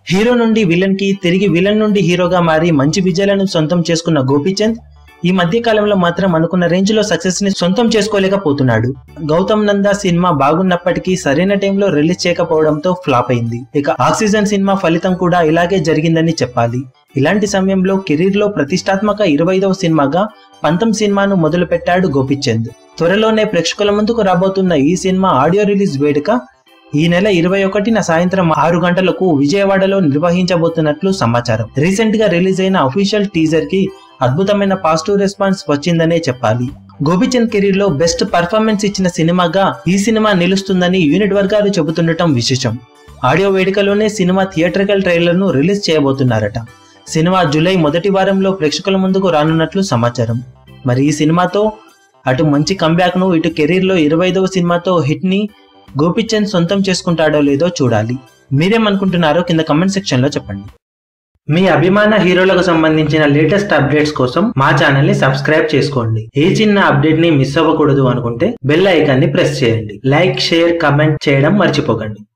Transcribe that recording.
hero నుండి villain కి తిరిగి విలన్ నుండి హీరోగా మారి మంచి విజయాలను సొంతం చేసుకున్న గోపీచంద్ ఈ మధ్య కాలంలో మాత్రం అనుకున్న రేంజ్ లో సక్సెస్ ని సొంతం చేసుకోలేకపోతున్నాడు గౌతమ్ నందా సినిమా బాగున్నప్పటికీ సరైన టైంలో రిలీజ్ చేయకపోవడంతో ఫ్లాప్ అయింది ఇక ఆక్సిజన్ సినిమా ఫలితం కూడా ఇలాగే జరిగిందని చెప్పాలి ఇలాంటి సమయంలో కెరీర్ లో ప్రతిష్టాత్మక ఇరవైదవ సినిమాగా పంతం సినిమాను మొదలు పెట్టాడు గోపిచంద్ త్వరలోనే ప్రేక్షకుల ముందుకు రాబోతున్న ఈ సినిమా ఆడియో రిలీజ్ వేడుక ఈ నెల ఇరవై ఒకటిన సాయంత్రం ఆరు గంటలకు విజయవాడలో నిర్వహించబోతున్నట్లు సమాచారం రీసెంట్ గా రిలీజ్ అయిన అఫీషియల్ టీజర్ కి అద్భుతమైన పాజిటివ్ రెస్పాన్స్ వచ్చిందనే చెప్పాలి గోపిచంద్ కెరీర్ లో బెస్ట్ పర్ఫార్మెన్స్ ఇచ్చిన సినిమాగా ఈ సినిమా నిలుస్తుందని యూనిట్ వర్గాలు చెబుతుండటం విశేషం ఆడియో వేడుకలోనే సినిమా థియేట్రికల్ ట్రైలర్ ను రిలీజ్ చేయబోతున్నారట సినిమా జూలై మొదటి వారంలో ప్రేక్షకుల ముందుకు రానున్నట్లు సమాచారం మరి ఈ సినిమాతో అటు మంచి కంబ్యాక్ ను ఇటు కెరీర్ లో ఇరవైదవ సినిమాతో హిట్ ని గోపిచంద్ సొంతం చేసుకుంటాడో లేదో చూడాలి మీరేమనుకుంటున్నారో కింద కమెంట్ సెక్షన్ లో చెప్పండి మీ అభిమాన హీరోలకు సంబంధించిన లేటెస్ట్ అప్డేట్స్ కోసం మా ఛానల్ ని సబ్స్క్రైబ్ చేసుకోండి ఏ చిన్న అప్డేట్ ని మిస్ అవ్వకూడదు అనుకుంటే బెల్ ఐకాన్ ని ప్రెస్ చేయండి లైక్ షేర్ కమెంట్ చేయడం మర్చిపోకండి